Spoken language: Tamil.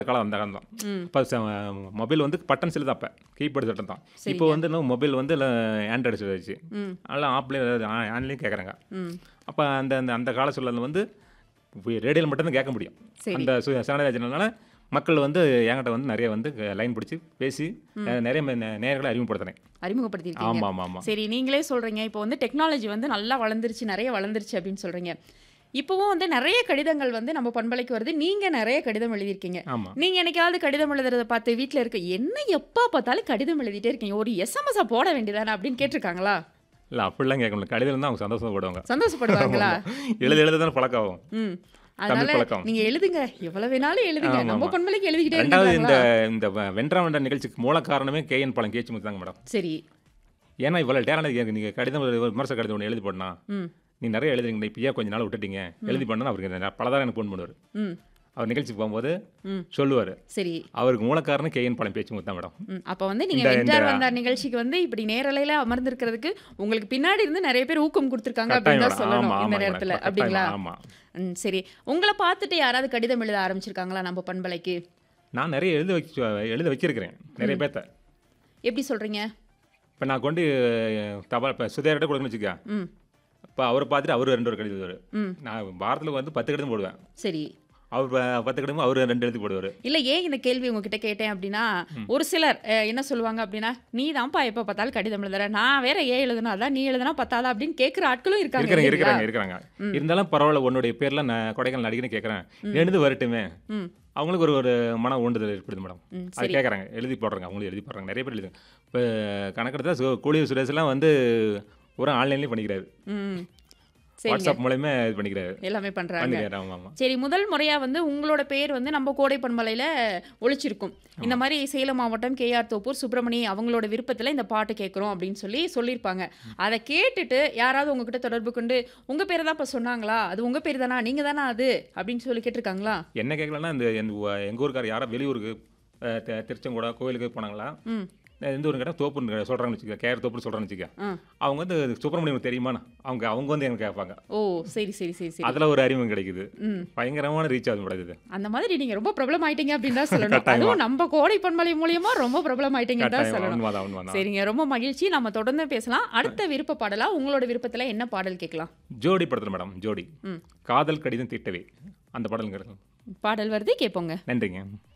காலம் அந்த காலம் தான் ம் இப்போ மொபைல் வந்து பட்டன் செல்லு தான் அப்போ கீபோர்டு சட்டம் தான் இப்போ வந்து இன்னும் மொபைல் வந்து ஆண்ட்ராய்டு செல் வச்சு ம் அதெல்லாம் ஆப்லேயும் ஆன்லையும் கேட்குறாங்க ம் அப்போ அந்த அந்த அந்த கால சூழலில் வந்து ரேடியோவில் மட்டும்தான் கேட்க முடியும் சரி. அந்த சேனலாஜனால மக்கள் வந்து என்கிட்ட வந்து நிறைய வந்து லைன் பிடிச்சி பேசி அஹ், நிறைய ம- நேயர்களை அறிமுகப்படுத்தினேன் அறிமுகப்படுத்திருக்கீங்க ஆமாம் ஆமாம் ஆமாம் சரி நீங்களே சொல்றீங்க இப்போ வந்து டெக்னாலஜி வந்து நல்லா வளர்ந்துருச்சு நிறைய வளர்ந்துருச்சு அப்படின்னு சொல்றீங்க இப்போவும் வந்து நிறைய கடிதங்கள் வந்து நம்ம பண்பலைக்கு வருது நீங்க நிறைய கடிதம் எழுதியிருக்கீங்க ஆமாம் நீங்க என்னைக்காவது கடிதம் எழுதுறத பார்த்து வீட்ல இருக்க என்ன எப்போ பார்த்தாலும் கடிதம் எழுதிட்டே இருக்கீங்க ஒரு எஸ்எம்எஸ் போட வேண்டியதானே அப்படின்னு கேட்டிருக்காங்களா இல்லை அப்படிலாம் கேட்க முடியல கடிதம் தான் அவங்க சந்தோஷப்படுவாங்க சந்தோஷப்படுவாங்களா எழுத எழுத தானே பழக்கம் ஆகும் ம் தமிழ் அதனால பழக்கம். நீங்க எழுதுங்க எவ்வளவு வேணாலும் எழுதுங்க ஆமா, நம்ம ஆமா. பண்பலைக்கு எழுதிக்கிட்டே ரெண்டாவது இந்த இருக்காங்களா இந்த வ- வென்றா வென்ற நிகழ்ச்சிக்கு மூல காரணமே கேஎன் பாலம் கேச்சு முத்தாங்க மேடம் சரி ஏன்னா இவ்வளோ டேலண்ட் நீங்கள் கடிதம் ஒரு விமர்சன கடிதம் ஒன்று எழுதி போடனா ம் நீ நிறைய எழுதுறீங்க இப்பயே கொஞ்ச நாள் விட்டுட்டீங்க எழுதி பண்ணா அவருக்கு பலதான் எனக்கு ஃபோன் பண்ணுவார் ம் அவர் நிகழ்ச்சிக்கு போகும்போது ம் சொல்லுவார் சரி அவருக்கு மூல காரணம் கேஎன் பாலம் பேச்சு முத்தா மேடம் ம் அப்போ வந்து நீங்க இந்த- வென்றார் இந்த- வந்தார் நிகழ்ச்சிக்கு வந்து இப்படி நேரலையில அமர்ந்திருக்கிறதுக்கு உங்களுக்கு பின்னாடி இருந்து நிறைய பேர் ஊக்கம் கொடுத்துருக்காங்க அப்படின்னு தான் கட்டாயம் சொல்லணும் ஆமாம் இந்த ஆமாம் நேரத்துல கட்டாயம், அப்படிங்களா ஆமாம் ம் சரி உங்களை பார்த்துட்டு யாராவது கடிதம் எழுத ஆரம்பிச்சிருக்காங்களா நம்ம பண்பலைக்கு நான் நிறைய எழுத வச்சு எழுத வச்சிருக்கிறேன் நிறைய பேர்த்த எப்படி சொல்றீங்க இப்போ நான் கொண்டு தபால் இப்போ சுதேரிட்ட கொடுக்கணும்னு வச்சுக்க ம் இப்போ அவரை பார்த்துட்டு அவர் ரெண்டு ஒரு கடிதம் எழுதுவார் ம் நான் வாரத்தில் வந்து பத்து கடிதம் போடுவேன் சரி அவர் ப- பத்து கடிதம் அவர் ரெண்டு எழுதி போடுவார் இல்ல ஏன் இந்த கேள்வி உங்ககிட்ட கேட்டேன் அப்படின்னா ஒரு சிலர் அஹ், என்ன சொல்லுவாங்க அப்படின்னா நீ தான்ப்பா எப்ப பார்த்தாலும் கடிதம் எழுதுற நான் வேற ஏன் எழுதுனா அதான் நீ எழுதுனா பத்தாதா அப்படின்னு கேட்குற ஆட்களும் இருக்காங்க இருக்கிறாங்க இல்லைங்களா? இருக்கிறாங்க இருக்கிறாங்க இருந்தாலும் பரவாயில்ல உன்னுடைய பேர்ல நான் கொடைக்கானல் நடிகன்னு கேட்குறேன் எழுந்து வரட்டுமே ம் அவங்களுக்கு ஒரு ஒரு மன ஊண்டுதல் ஏற்படுது மேடம் ம், அது கேட்குறாங்க எழுதி போடுறாங்க அவங்களும் எழுதி போடுறாங்க நிறைய பேர் எழுதுங்க இப்போ கணக்கெடுத்தா சு கூலிய சுரேஷ்லாம் வந்து ஒரு ஆன்லைன்லேயும் பண்ணிக்கிறாரு ம் சரிங்க வாட்ஸ்அப் மூலயமா இது பண்ணிக்கிறாரு எல்லாமே பண்றாங்க பண்ணிக்கிறாரு ஆமாம் ஆமாம் சரி முதல் முறையா வந்து உங்களோட பேர் வந்து நம்ம கோடை பண்பலையில ஒழிச்சிருக்கும் இந்த மாதிரி சேலம் மாவட்டம் கேஆர் தோப்பூர் சுப்பிரமணி அவங்களோட விருப்பத்துல இந்த பாட்டு கேட்குறோம் அப்படின்னு சொல்லி சொல்லியிருப்பாங்க அதை கேட்டுட்டு யாராவது உங்ககிட்ட தொடர்பு கொண்டு உங்க பேரை தான் இப்ப சொன்னாங்களா அது உங்க பேர் தானா நீங்க தானா அது அப்படின்னு சொல்லி கேட்டிருக்காங்களா என்ன கேட்கலன்னா இந்த எங்கள் ஊருக்கார் யாரோ வெளியூருக்கு அஹ், தி- திருச்செங்கோடா கோயிலுக்கு போனாங்களா ம் எந்த ஊர் கேட்டால் தோப்புன்னு சொல்கிறாங்கன்னு வச்சுக்க கேர் தோப்புன்னு சொல்கிறான்னு வச்சுக்க ஆ அவங்க வந்து சுப்பிரமணியம் தெரியுமா அவங்க அவங்க வந்து எனக்கு கேட்பாங்க ஓ சரி சரி சரி சரி அதில் ஒரு அறிமுகம் கிடைக்குது ம் பயங்கரமான ரீச் ஆகுது மேடம் இது அந்த மாதிரி நீங்க ரொம்ப பிரபலம் ஆயிட்டீங்க அப்படின்னு தான் சொல்லணும் கட்டாயமா. அதுவும் நம்ம கோடை பண்பலை மூலியமா ரொம்ப பிரபலம் ஆயிட்டீங்கன்னு தான் கட்டாயம் சொல்லணும் உண்மைதான் உண்மைதான் சரிங்க ரொம்ப மகிழ்ச்சி நம்ம தொடர்ந்து பேசலாம் அடுத்த விருப்ப பாடலா உங்களோட விருப்பத்துல என்ன பாடல் கேட்கலாம் ஜோடி படத்தில் மேடம் ஜோடி ம் காதல் கடிதம் திட்டவே அந்த படலுங்க பாடல் வருது கேட்போங்க நன்றிங்க